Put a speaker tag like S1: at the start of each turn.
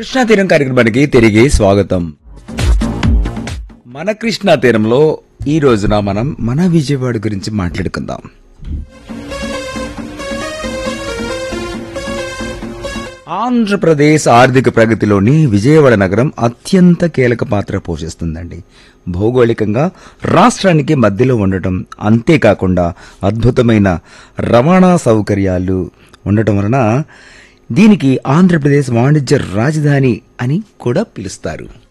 S1: కృష్ణా తీరం కార్యక్రమానికి తిరిగి స్వాగతం మన కృష్ణా తీరంలో ఈ రోజున మనం మన విజయవాడ గురించి మాట్లాడుకుందాం ఆంధ్రప్రదేశ్ ఆర్థిక ప్రగతిలోని విజయవాడ నగరం అత్యంత కీలక పాత్ర పోషిస్తుందండి భౌగోళికంగా రాష్ట్రానికి మధ్యలో ఉండటం అంతేకాకుండా అద్భుతమైన రవాణా సౌకర్యాలు ఉండటం వలన దీనికి ఆంధ్రప్రదేశ్ వాణిజ్య రాజధాని అని కూడా పిలుస్తారు